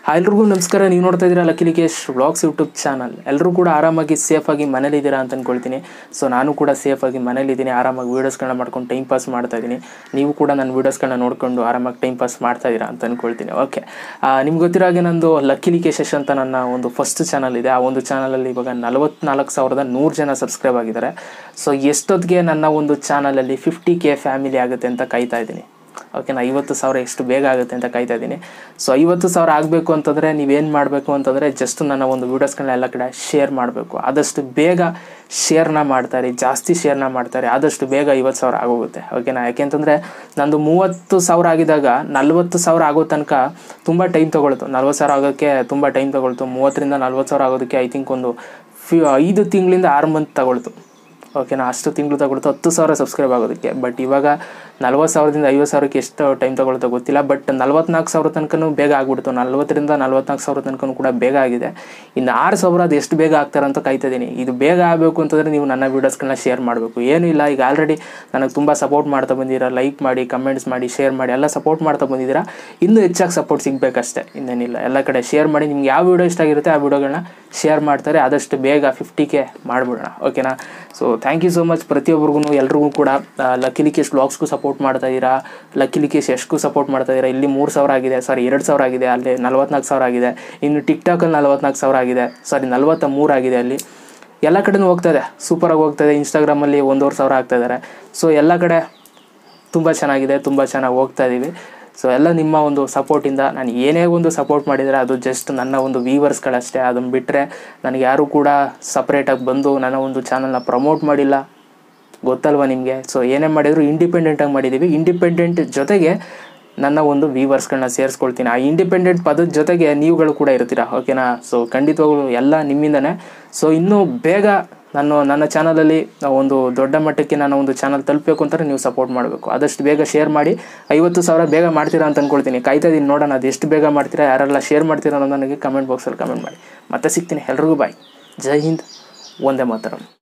hi ಎಲ್ರಿಗೂ ನಮಸ್ಕಾರ ನೀವು ನೋಡ್ತಾ ಇದ್ದೀರಾ Lucky Likesh vlogs YouTube channel ಎಲ್ಲರೂ ಕೂಡ ಆರಾಮಾಗಿ ಸೇಫಾಗಿ ಮನೇಲಿದ್ದೀರಾ ಅಂತ ಅಂದ್ಕೊಳ್ತೀನಿ ಸೊ ನಾನು ಕೂಡ ಸೇಫಾಗಿ ಮನೇಲಿದ್ದೀನಿ ಆರಾಮಾಗಿ ವೀಡಿಯೋಸ್ಗಳನ್ನ ಮಾಡ್ಕೊಂಡು ಟೈಮ್ ಪಾಸ್ ಮಾಡ್ತಾ ಇದ್ದೀನಿ ನೀವು ಕೂಡ ನನ್ನ ವೀಡಿಯೋಸ್ಗಳನ್ನ ನೋಡಿಕೊಂಡು ಆರಾಮಾಗಿ ಟೈಮ್ ಪಾಸ್ ಮಾಡ್ತಾ ಇದ್ದೀರಾ ಅಂತ ಅಂದ್ಕೊಳ್ತೀನಿ ಓಕೆ ನಿಮ್ಗೆ ಗೊತ್ತಿರೋ ಹಾಗೆ ನಂದು ಲಕ್ಕಿ ಲಿಕೇಶ್ ಅಂತ ನನ್ನ ಒಂದು ಫಸ್ಟ್ ಚಾನಲ್ ಇದೆ ಆ ಒಂದು ಚಾನಲಲ್ಲಿ ಇವಾಗ ನಲವತ್ನಾಲ್ಕು ಸಾವಿರದ ನೂರು ಜನ ಸಬ್ಸ್ಕ್ರೈಬ್ ಆಗಿದ್ದಾರೆ ಸೊ ಎಷ್ಟೊತ್ತಿಗೆ ನನ್ನ ಒಂದು ಚಾನಲಲ್ಲಿ ಫಿಫ್ಟಿ ಕೆ ಫ್ಯಾಮಿಲಿ ಆಗುತ್ತೆ ಅಂತ ಕಾಯ್ತಾ ಇದ್ದೀನಿ ಓಕೆನಾ ಐವತ್ತು ಸಾವಿರ ಎಷ್ಟು ಬೇಗ ಆಗುತ್ತೆ ಅಂತ ಕಾಯ್ತಾ ಇದ್ದೀನಿ ಸೊ ಐವತ್ತು ಸಾವಿರ ಆಗಬೇಕು ಅಂತಂದರೆ ನೀವೇನು ಮಾಡಬೇಕು ಅಂತಂದರೆ ಜಸ್ಟ್ ನನ್ನ ಒಂದು ವೀಡಿಯೋಸ್ಗಳನ್ನ ಎಲ್ಲ ಕಡೆ ಶೇರ್ ಮಾಡಬೇಕು ಆದಷ್ಟು ಬೇಗ ಶೇರ್ನ ಮಾಡ್ತಾರೆ ಜಾಸ್ತಿ ಶೇರ್ನ ಮಾಡ್ತಾರೆ ಆದಷ್ಟು ಬೇಗ ಐವತ್ತು ಸಾವಿರ ಆಗೋಗುತ್ತೆ ಓಕೆನಾ ಯಾಕೆಂತಂದರೆ ನಂದು ಮೂವತ್ತು ಸಾವಿರ ಆಗಿದಾಗ ನಲ್ವತ್ತು ಸಾವಿರ ಆಗೋ ತನಕ ತುಂಬ ಟೈಮ್ ತೊಗೊಳ್ತು ನಲ್ವತ್ತು ಸಾವಿರ ಆಗೋಕ್ಕೆ ತುಂಬ ಟೈಮ್ ತೊಗೊಳ್ತು ಮೂವತ್ತರಿಂದ ನಲ್ವತ್ತು ಸಾವಿರ ಆಗೋದಕ್ಕೆ ಐ ಥಿಂಕ್ ಒಂದು ಫ್ಯೂ ಐದು ತಿಂಗಳಿಂದ ಆರು ಮಂತ್ ತಗೊಳ್ತು ಓಕೆನಾ ಅಷ್ಟು ತಿಂಗಳು ತಗೊಳ್ತು ಹತ್ತು ಸಾವಿರ ಸಬ್ಸ್ಕ್ರೈಬ್ ಆಗೋದಕ್ಕೆ ಬಟ್ ಇವಾಗ ನಲ್ವತ್ತು ಸಾವಿರದಿಂದ ಐವತ್ತು ಸಾವಿರಕ್ಕೆ ಎಷ್ಟು ಟೈಮ್ ತಗೊಳ್ತೋ ಗೊತ್ತಿಲ್ಲ ಬಟ್ ನಲ್ವತ್ನಾಲ್ಕು ಸಾವಿರ ತನಕನೂ ಬೇಗ ಆಗ್ಬಿಡ್ತು ನಲ್ವತ್ತರಿಂದ ನಲ್ವತ್ನಾಲ್ಕು ಸಾವಿರ ತನಕನೂ ಕೂಡ ಬೇಗ ಆಗಿದೆ ಇನ್ನು ಆರು ಸಾವಿರ ಅದು ಎಷ್ಟು ಬೇಗ ಆಗ್ತಾರೆ ಅಂತ ಕಾಯ್ತಾ ಇದ್ದೀನಿ ಇದು ಬೇಗ ಆಗಬೇಕು ಅಂತಂದರೆ ನೀವು ನನ್ನ ವೀಡಿಯೋಸ್ಗಳನ್ನ ಶೇರ್ ಮಾಡಬೇಕು ಏನೂ ಇಲ್ಲ ಈಗ ಆಲ್ರೆಡಿ ನನಗೆ ತುಂಬ ಸಪೋರ್ಟ್ ಮಾಡ್ತಾ ಬಂದಿದ್ದೀರಾ ಲೈಕ್ ಮಾಡಿ ಕಮೆಂಟ್ಸ್ ಮಾಡಿ ಶೇರ್ ಮಾಡಿ ಎಲ್ಲ ಸಪೋರ್ಟ್ ಮಾಡ್ತಾ ಬಂದಿದ್ದೀರಾ ಇನ್ನೂ ಹೆಚ್ಚಾಗಿ ಸಪೋರ್ಟ್ ಸಿಗಬೇಕಷ್ಟೇ ಇನ್ನೇನಿಲ್ಲ ಎಲ್ಲ ಕಡೆ ಶೇರ್ ಮಾಡಿ ನಿಮ್ಗೆ ಯಾವ ವೀಡಿಯೋ ಇಷ್ಟ ಆಗಿರುತ್ತೆ ಆ ವೀಡಿಯೋಗಳನ್ನ ಶೇರ್ ಮಾಡ್ತಾರೆ ಆದಷ್ಟು ಬೇಗ ಫಿಫ್ಟಿ ಕೆ ಮಾಡಿಬಿಡೋಣ ಓಕೆನಾ so thank you so much ಪ್ರತಿಯೊಬ್ಬರಿಗೂ ಎಲ್ರಿಗೂ ಕೂಡ ಲಕ್ಕಿ ಲಿಕೇಶ್ ಬ್ಲಾಗ್ಸ್ಗೂ ಸಪೋರ್ಟ್ ಮಾಡ್ತಾ ಇದ್ದೀರಾ ಲಕ್ಕಿ ಲಿಕೇಶ್ ಎಷ್ಟ್ಗೂ ಸಪೋರ್ಟ್ ಮಾಡ್ತಾ ಇದ್ದೀರಾ ಇಲ್ಲಿ ಮೂರು ಸಾವಿರ ಆಗಿದೆ ಸಾರಿ ಎರಡು ಸಾವಿರ ಆಗಿದೆ ಅಲ್ಲಿ ನಲ್ವತ್ನಾಲ್ಕು ಸಾವಿರ ಆಗಿದೆ ಇನ್ನು ಟಿಕ್ ಟಾಕಲ್ಲಿ ನಲ್ವತ್ನಾಲ್ಕು ಸಾವಿರ ಆಗಿದೆ ಸಾರಿ ನಲ್ವತ್ತ ಮೂರು ಆಗಿದೆ ಅಲ್ಲಿ ಎಲ್ಲ ಕಡೆನೂ ಹೋಗ್ತಾ ಇದೆ ಸೂಪರಾಗಿ ಹೋಗ್ತಾ ಇದೆ ಇನ್ಸ್ಟಾಗ್ರಾಮಲ್ಲಿ ಒಂದೂವರೆ ಸಾವಿರ ಆಗ್ತಾ ಇದ್ದಾರೆ ಸೊ ಎಲ್ಲ ಕಡೆ ತುಂಬ ಚೆನ್ನಾಗಿದೆ ತುಂಬ ಚೆನ್ನಾಗಿ ಹೋಗ್ತಾ ಇದ್ದೀವಿ ಸೊ ಎಲ್ಲ ನಿಮ್ಮ ಒಂದು ಸಪೋರ್ಟಿಂದ ನಾನು ಏನೇ ಒಂದು ಸಪೋರ್ಟ್ ಮಾಡಿದರೆ ಅದು ಜಸ್ಟ್ ನನ್ನ ಒಂದು ವ್ಯೂವರ್ಸ್ಗಳಷ್ಟೇ ಅದನ್ನು ಬಿಟ್ಟರೆ ನನಗೆ ಯಾರೂ ಕೂಡ ಸಪ್ರೇಟಾಗಿ ಬಂದು ನನ್ನ ಒಂದು ಚಾನಲ್ನ ಪ್ರಮೋಟ್ ಮಾಡಿಲ್ಲ ಗೊತ್ತಲ್ವ ನಿಮಗೆ ಸೊ ಏನೇ ಮಾಡಿದ್ರು ಇಂಡಿಪೆಂಡೆಂಟಾಗಿ ಮಾಡಿದ್ದೀವಿ ಇಂಡಿಪೆಂಡೆಂಟ್ ಜೊತೆಗೆ ನನ್ನ ಒಂದು ವ್ಯೂವರ್ಸ್ಗಳನ್ನ ಸೇರಿಸ್ಕೊಳ್ತೀನಿ ಆ ಇಂಡಿಪೆಂಡೆಂಟ್ ಪದದ ಜೊತೆಗೆ ನೀವುಗಳು ಕೂಡ ಇರ್ತೀರಾ ಓಕೆನಾ ಸೊ ಖಂಡಿತವಾಗ್ಲೂ ಎಲ್ಲ ನಿಮ್ಮಿಂದನೇ ಸೊ ಇನ್ನೂ ಬೇಗ ನಾನು ನನ್ನ ಚಾನಲಲ್ಲಿ ಒಂದು ದೊಡ್ಡ ಮಟ್ಟಕ್ಕೆ ನಾನು ಒಂದು ಚಾನಲ್ ತಲುಪಬೇಕು ಅಂತಾರೆ ನೀವು ಸಪೋರ್ಟ್ ಮಾಡಬೇಕು ಆದಷ್ಟು ಬೇಗ ಶೇರ್ ಮಾಡಿ ಐವತ್ತು ಸಾವಿರ ಬೇಗ ಮಾಡ್ತೀರಾ ಅಂತ ಅಂದ್ಕೊಳ್ತೀನಿ ಕಾಯ್ತಾ ಇದ್ದೀನಿ ನೋಡೋಣ ಅದು ಎಷ್ಟು ಬೇಗ ಮಾಡ್ತೀರಾ ಯಾರೆಲ್ಲ ಶೇರ್ ಮಾಡ್ತೀರಾ ಅನ್ನೋದು ನನಗೆ ಕಮೆಂಟ್ ಬಾಕ್ಸಲ್ಲಿ ಕಮೆಂಟ್ ಮಾಡಿ ಮತ್ತೆ ಸಿಗ್ತೀನಿ ಎಲ್ರಿಗೂ ಬಾಯ್ ಜೈ ಹಿಂದ್ ಒಂದೇ ಮಾತರಂ